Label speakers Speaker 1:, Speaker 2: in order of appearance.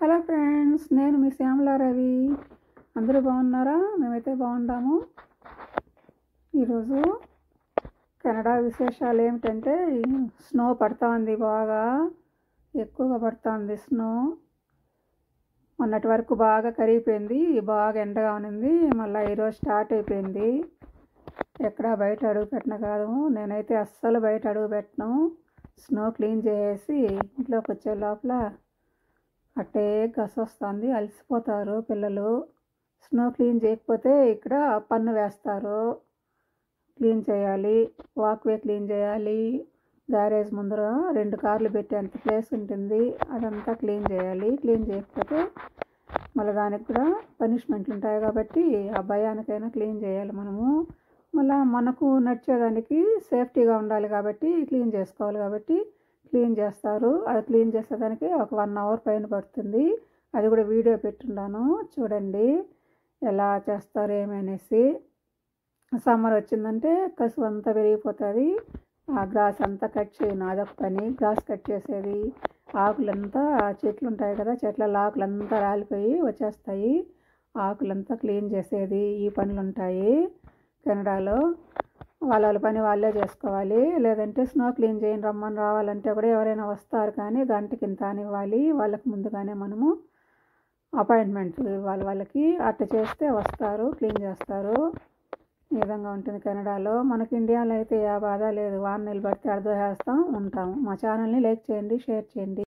Speaker 1: hello friends నేను మీ శ్యామల రవి అందరూ బాగున్నారా మేమైతే బాగున్నాము ఈరోజు కెనడా విశేషాలు ఏమిటంటే ఈ స్నో పడతా ఉంది బాగా ఎక్కువగా పడతా ఉంది స్నో మొన్నటి వరకు బాగా కరిగిపోయింది బాగా ఎండగా ఉన్నింది మళ్ళీ ఈరోజు స్టార్ట్ అయిపోయింది ఎక్కడ బయట అడుగు పెట్టిన కాదు నేనైతే అస్సలు బయట అడుగు పెట్టను స్నో క్లీన్ చేసేసి ఇంట్లోకి వచ్చే లోపల అట్టే గస వస్తుంది అలసిపోతారు పిల్లలు స్నో క్లీన్ చేయకపోతే ఇక్కడ పన్ను వేస్తారు క్లీన్ చేయాలి వాక్వే క్లీన్ చేయాలి గ్యారేజ్ ముందర రెండు కార్లు పెట్టేంత ప్లేస్ ఉంటుంది అదంతా క్లీన్ చేయాలి క్లీన్ చేయకపోతే మళ్ళీ దానికి కూడా పనిష్మెంట్లు ఉంటాయి కాబట్టి ఆ భయానికైనా క్లీన్ చేయాలి మనము మళ్ళీ మనకు నడిచేదానికి సేఫ్టీగా ఉండాలి కాబట్టి క్లీన్ చేసుకోవాలి కాబట్టి క్లీన్ చేస్తారు అది క్లీన్ చేసేదానికి ఒక వన్ అవర్ పైన పడుతుంది అది కూడా వీడియో పెట్టున్నాను చూడండి ఎలా చేస్తారు ఏమనేసి సమ్మర్ వచ్చిందంటే కసువు అంతా పెరిగిపోతుంది ఆ గ్రాస్ అంతా కట్ చేయను అదొక పని గ్రాస్ కట్ చేసేది ఆకులంతా చెట్లు ఉంటాయి కదా చెట్ల ఆకులంతా రాలిపోయి వచ్చేస్తాయి ఆకులంతా క్లీన్ చేసేది ఈ పనులు ఉంటాయి కెనడాలో వాళ్ళ వాళ్ళ పని వాళ్ళే చేసుకోవాలి లేదంటే స్నో క్లీన్ చేయని రమ్మని రావాలంటే కూడా ఎవరైనా వస్తారు కానీ గంటకి ఇంత అని ఇవ్వాలి వాళ్ళకి ముందుగానే మనము అపాయింట్మెంట్ ఇవ్వాలి వాళ్ళకి అట్ట చేస్తే వస్తారు క్లీన్ చేస్తారు ఈ విధంగా ఉంటుంది కెనడాలో మనకి ఇండియాలో అయితే ఏ బాధ లేదు వాన నిలబడితే అర్థం చేస్తాం ఉంటాం మా ఛానల్ని లైక్ చేయండి షేర్ చేయండి